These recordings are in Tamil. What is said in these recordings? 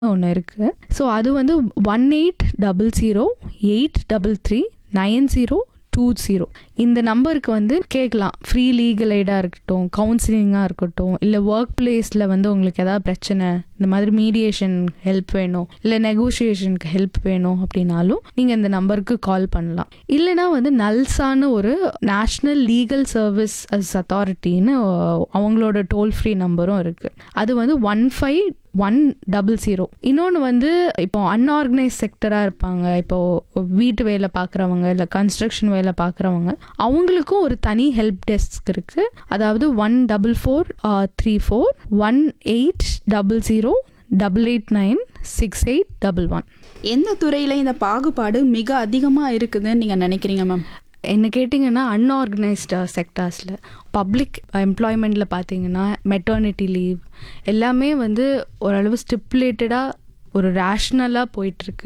ஒன்று இருக்குது ஸோ அது வந்து one eight double zero eight double three nine zero two zero இந்த நம்பருக்கு வந்து கேட்கலாம் ஃப்ரீ லீகல் எய்டாக இருக்கட்டும் கவுன்சிலிங்காக இருக்கட்டும் இல்லை ஒர்க் பிளேஸில் வந்து உங்களுக்கு ஏதாவது பிரச்சனை இந்த மாதிரி மீடியேஷன் ஹெல்ப் வேணும் இல்லை நெகோஷியேஷனுக்கு ஹெல்ப் வேணும் அப்படின்னாலும் நீங்கள் இந்த நம்பருக்கு கால் பண்ணலாம் இல்லைனா வந்து நல்சான்னு ஒரு நேஷ்னல் லீகல் சர்வீஸ் அஸ் அத்தாரிட்டின்னு அவங்களோட டோல் ஃப்ரீ நம்பரும் இருக்குது அது வந்து one five one double zero இன்னொன்று வந்து இப்போ அன்ஆர்கனைஸ் செக்டராக இருப்பாங்க இப்போ வீட்டு வேலை பார்க்குறவங்க இல்லை கன்ஸ்ட்ரக்ஷன் வேலை பார்க்குறவங்க அவங்களுக்கும் ஒரு தனி ஹெல்ப் டெஸ்க் இருக்குது அதாவது one double four three four one eight double zero double eight nine six eight double one எந்த துறையில இந்த பாகுபாடு மிக அதிகமா இருக்குதுன்னு நீங்க நினைக்கிறீங்க மேம் என்ன கேட்டிங்கன்னா அன்ஆர்கனைஸ்டு செக்டார்ஸில் பப்ளிக் எம்ப்ளாய்மெண்ட்டில் பார்த்தீங்கன்னா மெட்டர்னிட்டி லீவ் எல்லாமே வந்து ஓரளவு ஸ்டிப்புலேட்டடாக ஒரு ரேஷ்னலாக போயிட்டுருக்கு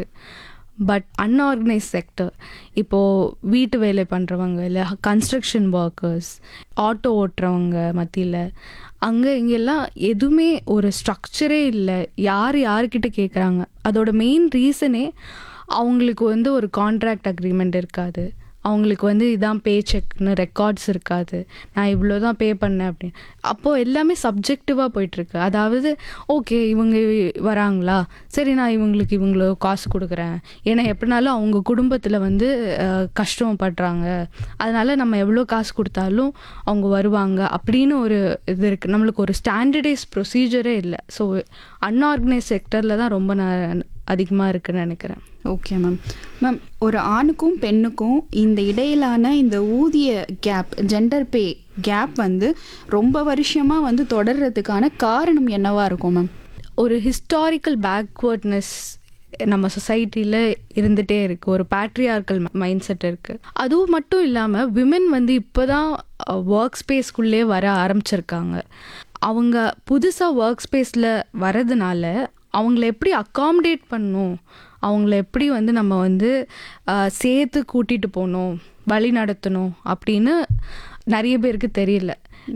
பட் அன்ஆர்கனைஸ் செக்டர் இப்போது வீட்டு வேலை பண்ணுறவங்க இல்லை கன்ஸ்ட்ரக்ஷன் ஒர்க்கர்ஸ் ஆட்டோ ஓட்டுறவங்க மத்தியில் அங்கே இங்கெல்லாம் எதுவுமே ஒரு ஸ்ட்ரக்சரே இல்லை யார் யார்கிட்ட கேட்குறாங்க அதோட மெயின் ரீசனே அவங்களுக்கு வந்து ஒரு கான்ட்ராக்ட் அக்ரிமெண்ட் இருக்காது அவங்களுக்கு வந்து இதான் பே செக்னு ரெக்கார்ட்ஸ் இருக்காது நான் இவ்வளோ தான் பே பண்ணேன் அப்படின்னு அப்போது எல்லாமே சப்ஜெக்டிவாக போயிட்டுருக்கு அதாவது ஓகே இவங்க வராங்களா சரி நான் இவங்களுக்கு இவங்களோ காசு கொடுக்குறேன் ஏன்னா எப்படினாலும் அவங்க குடும்பத்தில் வந்து அஹ், கஷ்டப்படுறாங்க அதனால் நம்ம எவ்வளோ காசு கொடுத்தாலும் அவங்க வருவாங்க அப்படின்னு ஒரு இது இருக்குது நம்மளுக்கு ஒரு ஸ்டாண்டர்டைஸ் ப்ரொசீஜரே இல்லை ஸோ அன்ஆர்கனைஸ் செக்டரில் தான் ரொம்ப நான் அதிகமாக இருக்குன்னு நினைக்கிறேன் ஓகே மேம் மேம் ஒரு ஆணுக்கும் பெண்ணுக்கும் இந்த இடையிலான இந்த ஊதிய கேப் ஜெண்டர் பே கேப் வந்து ரொம்ப வருஷமா வந்து தொடர்றதுக்கான காரணம் என்னவா இருக்கும் மேம் ஒரு ஹிஸ்டாரிக்கல் பேக்வேர்ட்னஸ் நம்ம சொசைட்டியில் இருந்துகிட்டே இருக்குது ஒரு பேட்ரியார்க்கல் மைண்ட் செட் இருக்குது அதுவும் மட்டும் இல்லாமல் விமென் வந்து இப்போ தான் ஒர்க் ஸ்பேஸ்க்குள்ளே வர ஆரம்பிச்சிருக்காங்க அவங்க புதுசாக ஒர்க் ஸ்பேஸில் வரதுனால அவங்கள எப்படி அக்காமடேட் பண்ணணும் அவங்கள எப்படி வந்து நம்ம வந்து அஹ், சேர்த்து கூட்டிகிட்டு போகணும் வழி நடத்தணும் அப்படின்னு நிறைய பேருக்கு தெரியல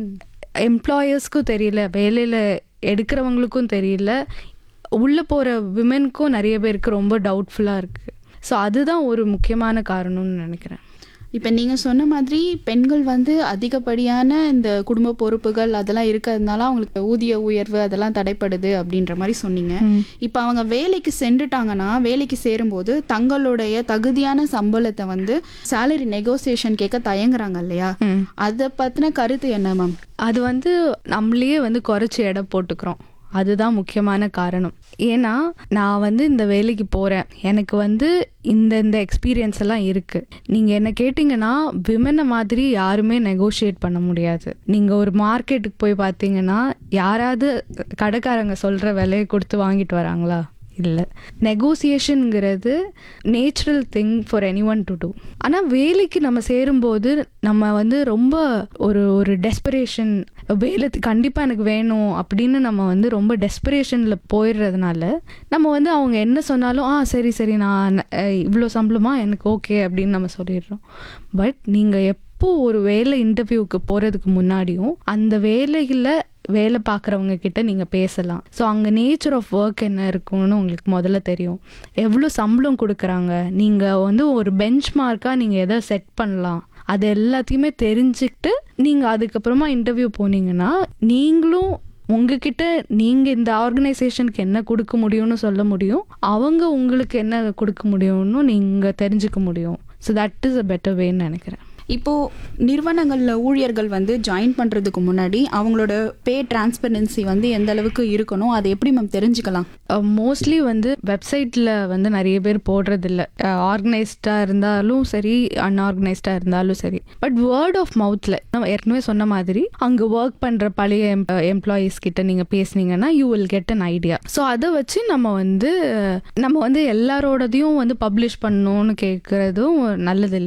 எம்ப்ளாயர்ஸ்க்கும் தெரியல வேலையில் எடுக்கிறவங்களுக்கும் தெரியல உள்ளே போகிற விமென்க்கும் நிறைய பேருக்கு ரொம்ப டவுட்ஃபுல்லாக இருக்குது ஸோ அதுதான் ஒரு முக்கியமான காரணம்னு நினைக்கிறேன் இப்போ நீங்கள் சொன்ன மாதிரி பெண்கள் வந்து அதிகப்படியான இந்த குடும்ப பொறுப்புகள் அதெல்லாம் இருக்கிறதுனால அவங்களுக்கு ஊதிய உயர்வு அதெல்லாம் தடைப்படுது அப்படின்ற மாதிரி சொன்னீங்க இப்போ அவங்க வேலைக்கு சென்றுட்டாங்கன்னா வேலைக்கு சேரும்போது தங்களுடைய தகுதியான சம்பளத்தை வந்து சேலரி நெகோசியேஷன் கேட்க தயங்குறாங்க இல்லையா ம். அதை பற்றின கருத்து என்ன மேம் அது வந்து நம்மளையே வந்து குறைச்சி எடை போட்டுக்கிறோம் அதுதான் முக்கியமான காரணம் ஏன்னா நான் வந்து இந்த வேலைக்கு போகிறேன் எனக்கு வந்து இந்த இந்த எக்ஸ்பீரியன்ஸ் எல்லாம் இருக்குது நீங்கள் என்ன கேட்டிங்கன்னா விமனை மாதிரி யாருமே நெகோஷியேட் பண்ண முடியாது நீங்கள் ஒரு மார்க்கெட்டுக்கு போய் பார்த்தீங்கன்னா யாராவது கடைக்காரங்க சொல்கிற விலையை கொடுத்து வாங்கிட்டு வராங்களா இல்லை நெகோசியேஷனுங்கிறது natural thing for any one to do ஆனால் வேலைக்கு நம்ம சேரும்போது நம்ம வந்து ரொம்ப ஒரு ஒரு டெஸ்பரேஷன் வேலை கண்டிப்பாக எனக்கு வேணும் அப்படின்னு நம்ம வந்து ரொம்ப டெஸ்பரேஷனில் போயிடுறதுனால நம்ம வந்து அவங்க என்ன சொன்னாலும் ஆ சரி சரி நான் இவ்வளோ சம்பளமா எனக்கு ஓகே அப்படின்னு நம்ம சொல்லிடுறோம் பட் நீங்கள் எப்போ ஒரு வேலை இன்டர்வியூக்கு போகிறதுக்கு முன்னாடியும் அந்த வேலையில் வேலை பார்க்குறவங்க கிட்ட நீங்கள் பேசலாம் ஸோ அங்கே நேச்சர் ஆஃப் ஒர்க் என்ன இருக்கும்னு உங்களுக்கு முதல்ல தெரியும் எவ்வளோ சம்பளம் கொடுக்குறாங்க நீங்கள் வந்து ஒரு பெஞ்ச் மார்க்காக நீங்கள் எதை செட் பண்ணலாம் அது எல்லாத்தையுமே தெரிஞ்சுக்கிட்டு நீங்கள் அதுக்கப்புறமா இன்டர்வியூ போனீங்கன்னா நீங்களும் உங்ககிட்ட நீங்கள் இந்த ஆர்கனைசேஷனுக்கு என்ன கொடுக்க முடியும்னு சொல்ல முடியும் அவங்க உங்களுக்கு என்ன கொடுக்க முடியும்னு நீங்கள் தெரிஞ்சுக்க முடியும் so that is a better வேன்னு நினைக்கிறேன் இப்போ நிறுவனங்கள்ல ஊழியர்கள் வந்து ஜாயின் பண்றதுக்கு முன்னாடி அவங்களோட பே டிரான்ஸ்பரன்சி வந்து எந்த அளவுக்கு இருக்கணும் அதை எப்படி மேம் தெரிஞ்சுக்கலாம் மோஸ்ட்லி வந்து வெப்சைட்டில் வந்து நிறைய பேர் போடுறதில்ல ஆர்கனைஸ்டாக இருந்தாலும் சரி அன்ஆர்கனைஸ்டாக இருந்தாலும் சரி பட் வேர்ட் ஆஃப் மவுத்தில் நம்ம ஏற்கனவே சொன்ன மாதிரி அங்கே ஒர்க் பண்ணுற பழைய எம்ப்ளாயீஸ் கிட்ட நீங்கள் பேசுனீங்கன்னா you will get an idea so அதை வச்சு நம்ம வந்து நம்ம வந்து எல்லாரோடதையும் வந்து பப்ளிஷ் பண்ணணும்னு கேட்குறதும் நல்லதில்லை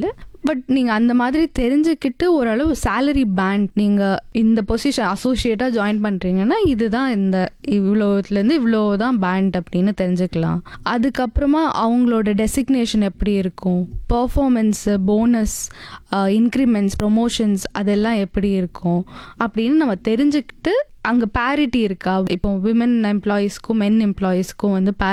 பட் நீங்கள் அந்த மாதிரி தெரிஞ்சுக்கிட்டு ஓரளவு சேலரி பேண்ட் நீங்கள் இந்த பொசிஷன் அசோசியேட்டாக ஜாயின் பண்ணுறீங்கன்னா இதுதான் இந்த இவ்வளோத்துலேருந்து இவ்வளோ தான் பேண்ட் அப்படின்னு தெரிஞ்சுக்கலாம் அதுக்கப்புறமா அவங்களோட டெசிக்னேஷன் எப்படி இருக்கும் பர்ஃபார்மன்ஸு போனஸ் இன்க்ரிமெண்ட்ஸ் ப்ரொமோஷன்ஸ் அதெல்லாம் எப்படி இருக்கும் அப்படின்னு நம்ம தெரிஞ்சுக்கிட்டு அங்கே பேரிட்டி இருக்கா இப்போ விமன் எம்ப்ளாயீஸ்க்கும் மென் எம்ப்ளாயீஸ்க்கும் வந்து